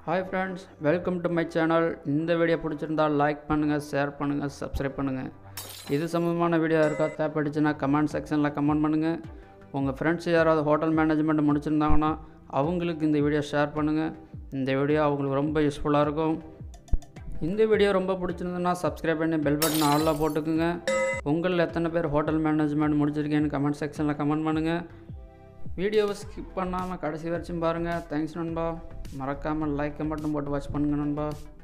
hi friends welcome to my channel இந்த video பிடிச்சிருந்தால் like பண்ணுங்கள் ஷேர் பண்ணுங்கள் சப்ஸ்கிரைப் பண்ணுங்கள் இது சம்மந்தமான வீடியோ இருக்கா தேவைப்பட்டுச்சுன்னா கமெண்ட் செக்ஷனில் கமெண்ட் பண்ணுங்கள் உங்கள் ஃப்ரெண்ட்ஸ் யாராவது ஹோட்டல் மேனேஜ்மெண்ட் முடிச்சிருந்தாங்கன்னா அவங்களுக்கு இந்த வீடியோ ஷேர் பண்ணுங்கள் இந்த வீடியோ அவங்களுக்கு ரொம்ப யூஸ்ஃபுல்லாக இருக்கும் இந்த வீடியோ ரொம்ப பிடிச்சிருந்ததுன்னா சப்ஸ்கிரைப் பண்ணி பெல் பட்டன் ஆளில் போட்டுக்குங்க உங்களில் எத்தனை பேர் ஹோட்டல் மேனேஜ்மெண்ட் முடிச்சிருக்கேன்னு கமெண்ட் செக்ஷனில் கமெண்ட் பண்ணுங்கள் வீடியோவை ஸ்கிப் பண்ணாமல் கடைசி வரைக்கும் பாருங்கள் தேங்க்ஸ் நண்பா மறக்காமல் லைக்கை மட்டும் போட்டு வாட்ச் பண்ணுங்கள் நண்பா